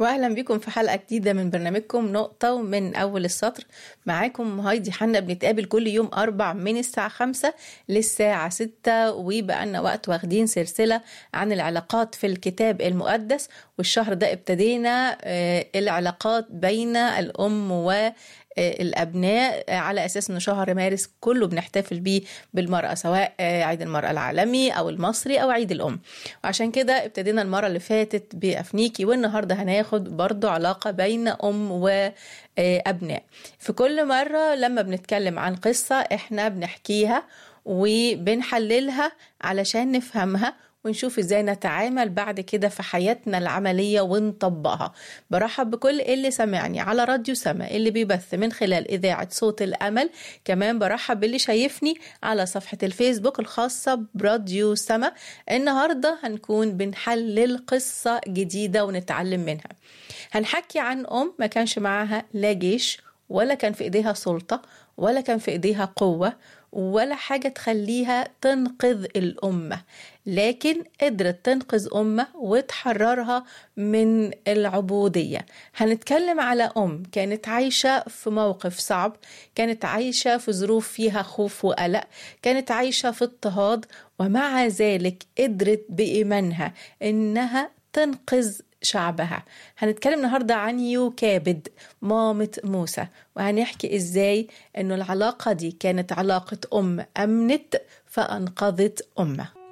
واهلا بكم في حلقه جديده من برنامجكم نقطه من اول السطر معاكم هايدي حنا بنتقابل كل يوم اربع من الساعه خمسة للساعه ستة وبقى لنا وقت واخدين سلسله عن العلاقات في الكتاب المقدس والشهر ده ابتدينا آه، العلاقات بين الام و الابناء على اساس ان شهر مارس كله بنحتفل بيه بالمراه سواء عيد المراه العالمي او المصري او عيد الام وعشان كده ابتدينا المره اللي فاتت بافنيكي والنهارده هناخد برضو علاقه بين ام وابناء في كل مره لما بنتكلم عن قصه احنا بنحكيها وبنحللها علشان نفهمها ونشوف ازاي نتعامل بعد كده في حياتنا العمليه ونطبقها برحب بكل اللي سمعني على راديو سما اللي بيبث من خلال اذاعه صوت الامل كمان برحب باللي شايفني على صفحه الفيسبوك الخاصه براديو سما النهارده هنكون بنحلل قصه جديده ونتعلم منها هنحكي عن ام ما كانش معاها لا جيش ولا كان في ايديها سلطه ولا كان في ايديها قوه ولا حاجة تخليها تنقذ الأمة لكن قدرت تنقذ أمة وتحررها من العبودية هنتكلم على أم كانت عايشة في موقف صعب كانت عايشة في ظروف فيها خوف وقلق كانت عايشة في اضطهاد ومع ذلك قدرت بإيمانها إنها تنقذ شعبها هنتكلم النهاردة عن يوكابد مامة موسى وهنحكي ازاي انه العلاقة دي كانت علاقة ام امنت فانقذت امه